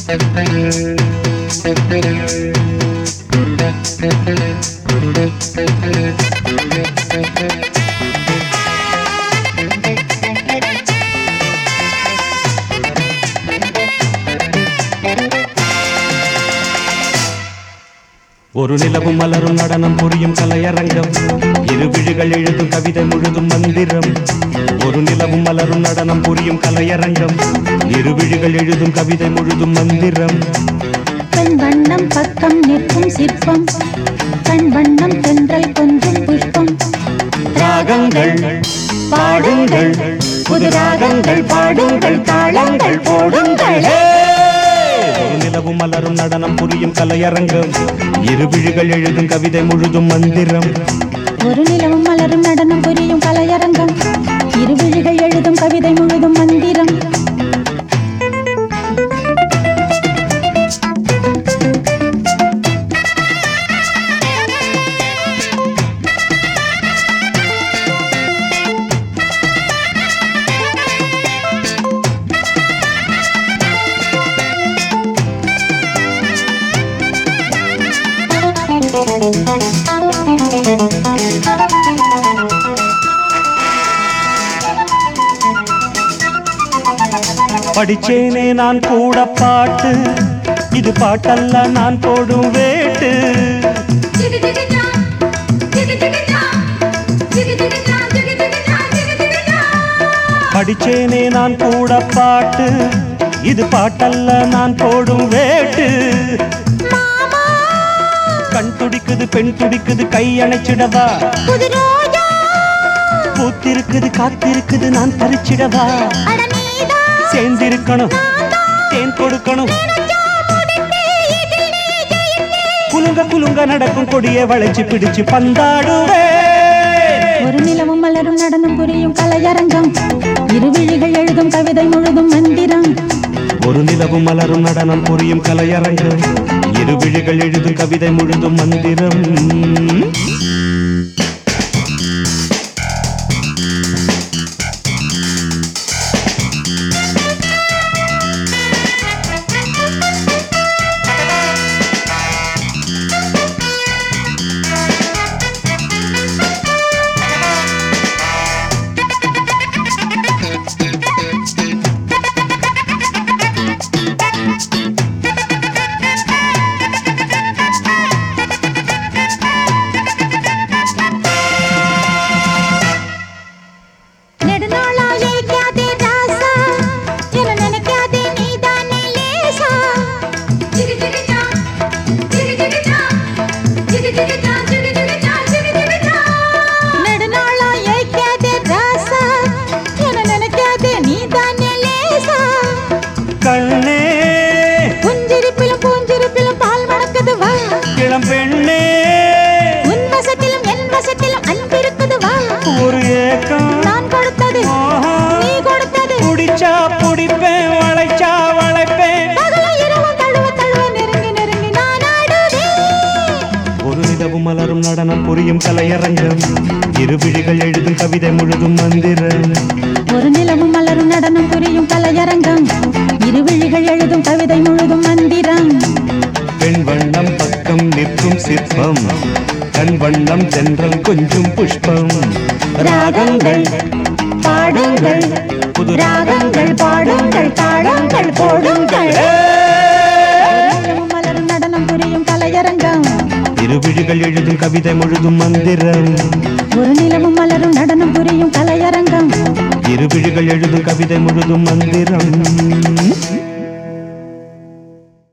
ஒரு நிலவும் மலரும் நடனம் புரியும் கலையரங்கம் இரு விழிகள் எழுதும் கவிதை முழுதும் மந்திரம் ஒரு நிலவும் மலரும் நடனம் புரியும் கலையரங்கம் இரு விழிகள் எழுதும் கவிதை முழுதும் மந்திரம் கண் வண்ணம் பக்கம் நிற்கும் சிற்பம் கண் வண்ணம் தென்றல் கொஞ்சம் புஷ்பம் ராகங்கள் பாடுங்கள் புது ராகங்கள் பாடுங்கள் தாளங்கள் போடுங்கள் ஒரு நிலவும் மலரும் நடனம் புரியும் கலையரங்கம் இரு விழிகள் எழுதும் கவிதை முழுதும் மந்திரம் ஒரு நிலவும் மலரும் நடனம் புரியும் கலையரங்கம் இருவிழிகள் எழுதும் கவிதை முழுதும் மந்திரம் படிச்சேனே நான் கூட பாட்டு இது பாட்டல்ல நான் போடும் வேட்டு படிச்சேனே நான் கூட பாட்டு இது பாட்டல்ல நான் போடும் வேட்டு கண் துடிக்குது பெண் துடிக்குது கை அணைச்சிடவா புது ரோஜா பூத்திருக்குது காத்திருக்குது நான் பறிச்சிடவா அட நீதான் சேர்ந்திருக்கணும் தேன் கொடுக்கணும் குலுங்க குலுங்க நடக்கும் கொடிய வளைச்சு பிடிச்சு பந்தாடுவே ஒரு நிலவும் மலரும் நடனம் புரியும் கலையரங்கம் இருவிழிகள் எழுதும் கவிதை முழுதும் மந்திரம் ஒரு நிலவும் மலரும் நடனம் புரியும் கலையரங்கம் இரு விழிகள் எழுதும் கவிதை முழுதும் மந்திரம் நெடுநாளா ஏய்க்காதே ராசா என நினைக்காதே நீதானே லேசா நெடுநாளா ஏய்க்காதே ராசா என நினைக்காதே நீதானே லேசா கண்ணே புஞ்சிரிப்பிலும் பூஞ்சிரிப்பிலும் பால் மணக்குது வா இளம் பெண்ணே உன் வசத்திலும் என் வசத்திலும் அன்பிருக்குது வா ஒரு ஏக்கம் நான் கொடுத்தது ஆஹா. நீ கொடுத்தது புடிச்சா புடிப்பேன் வளைச்சா வளைப்பேன் பகலும் இரவும் தழுவ தழுவ நெருங்கி நெருங்கி நான் ஆடுவேன் ஒரு நிலவும் மலரும் நடனம் புரியும் கலையரங்கம் இரு விழிகள் எழுதும் கவிதை முழுதும் மந்திரம் ஒரு நிலவும் மலரும் நடனம் புரியும் கலையரங்கம் இருவிழிகள் எழுதும் கவிதை முழுதும் மந்திரம் பெண் வண்ணம் பக்கம் நிற்கும் சிற்பம் கண் வண்ணம் தென்றல் கொஞ்சம் புஷ்பம் ராகங்கள் பாடுங்கள் புது ராகங்கள் பாடுங்கள் தாளங்கள் போடுங்கள் நிலவும் மலரும் நடனம் புரியும் கலையரங்கம் இரு விழிகள் எழுதும் கவிதை முழுதும் மந்திரம் ஒரு நிலவும் மலரும் நடனம் புரியும் கலையரங்கம் இரு விழிகள் எழுதும் கவிதை முழுதும் மந்திரம்